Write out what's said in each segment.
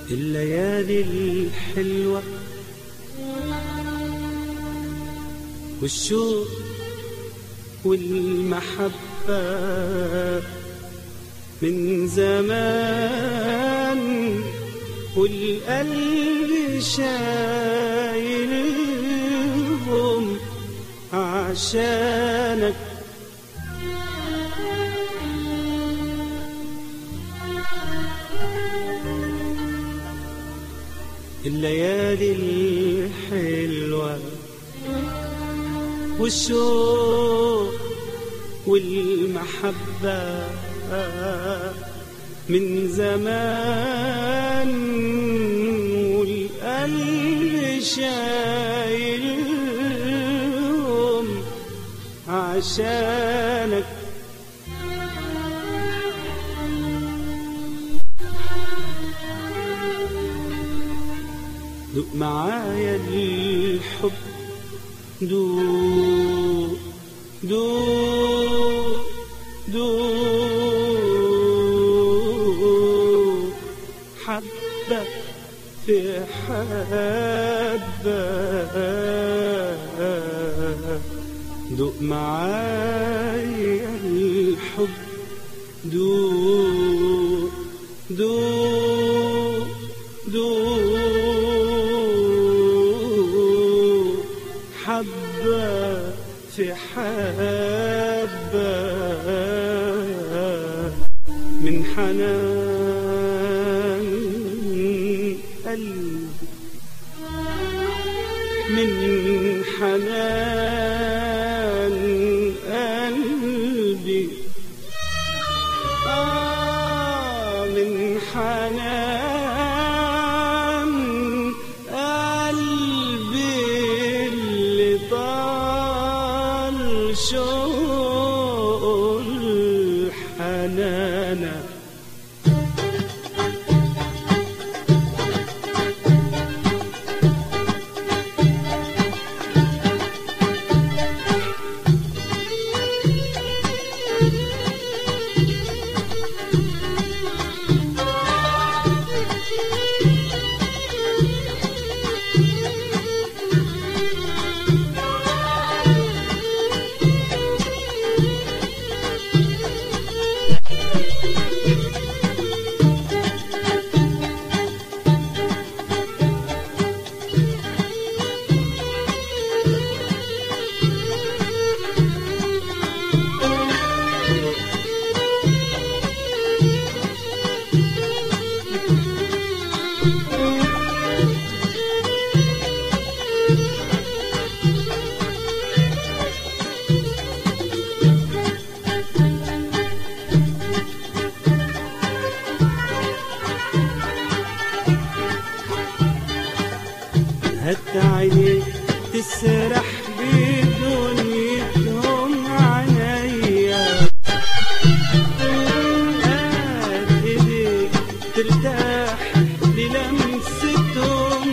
الليالي الحلوة والشوق والمحبة من زمان والقلب شايلهم عشانك الليالي الحلوة والشوق والمحبة من زمان والقلب شايلهم عشانك دوق معايا الحب دوق دوق دوق حبة في حبة دوق معايا الحب دوق دوق دوق حبة في حبة من حنان قلبي من حنان قلبي آه من حنان قلبي اللي طال شوق الحنانه هات عينيك تسرح بدنيتهم عليا هات ايديك ترتاح للمستهم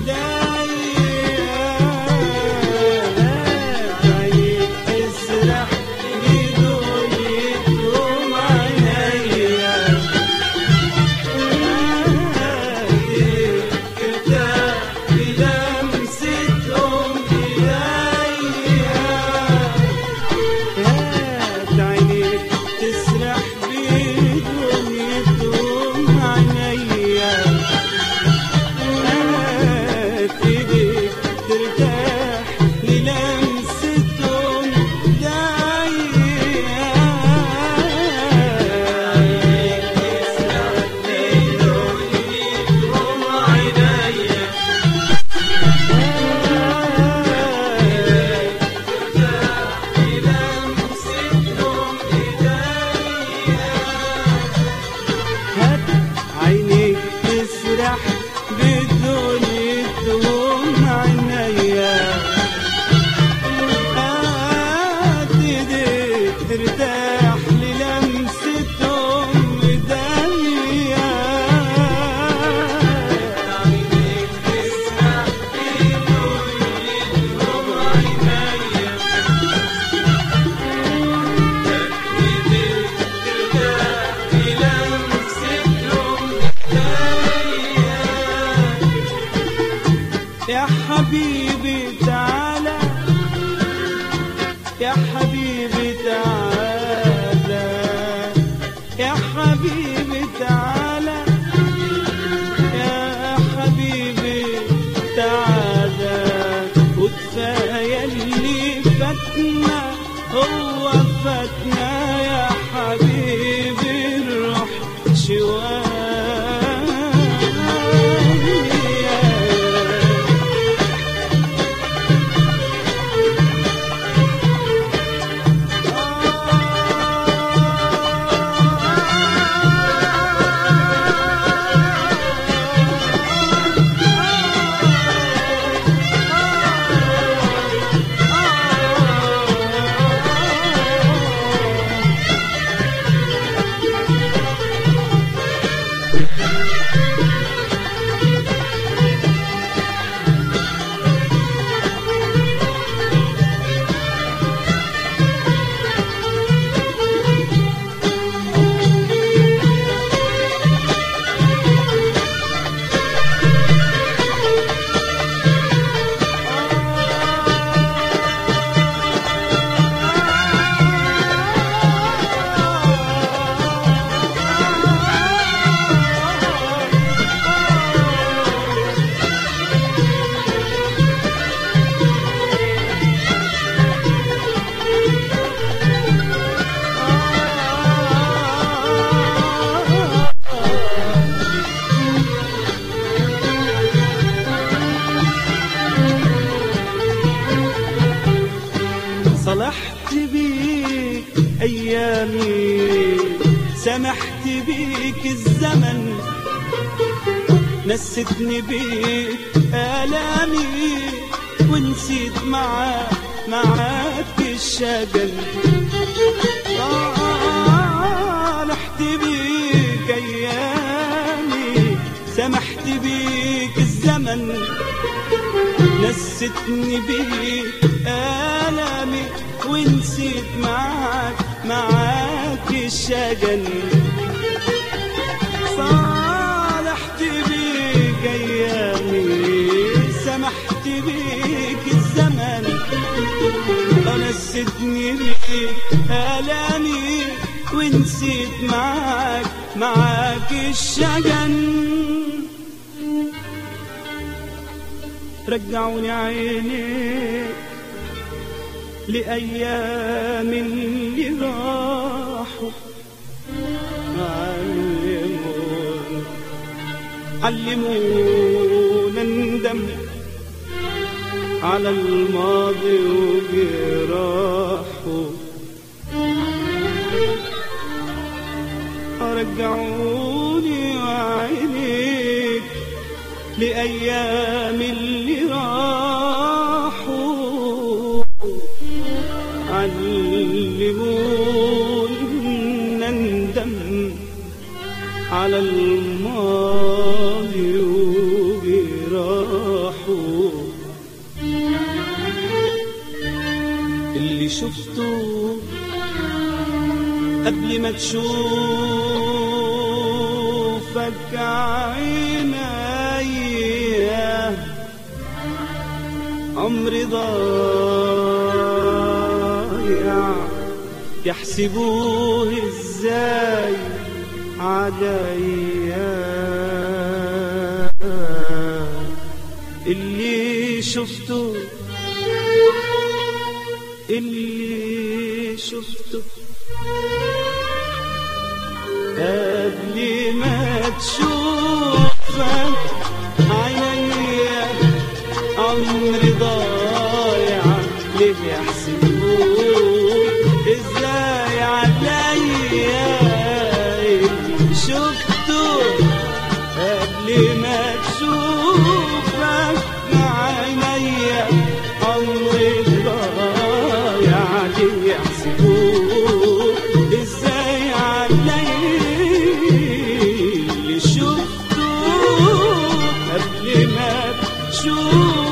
ايديا هات عينيك تسرح بدنيتهم عليا هات عينيك تسرح بدنيتهم عينيا هات ايديك ترتاح للمستهم ايديا عينيك تسرح بدنيتهم عينيا هات ايديك ترتاح للمستهم صلحت بيك ايامي سمحت بيك الزمن نستني بيك الامي ونسيت معاك معاك الشجن صالحت بيك ايامي سمحت بيك الزمن نستني بيك آلامي ونسيت معاك معاك الشجن صالحت بيك أيامي سمحت بيك الزمن نستني بيك آلامي ونسيت معاك معاك الشجن رجعوني عينيك لأيام اللي راحوا علمونا علمونا ندم على الماضي وجراحه رجعوني عينيك لأيام اللي راحوا علمونا ندم على الماضي وجراحه اللي شفته قبل ما تشوفك عينيا عمري ضايع يحسبوه ازاي عليا اللي شفته اللي شفته قبل ما تشوفك عينيا عمري ضايع ليه يحسبوك ازاي عليا اللي شفته قبل ما تشوفك عينيا عمري ضايع ليه يحسبوك ازاي عليا اللي شفته قبل ما تشوفك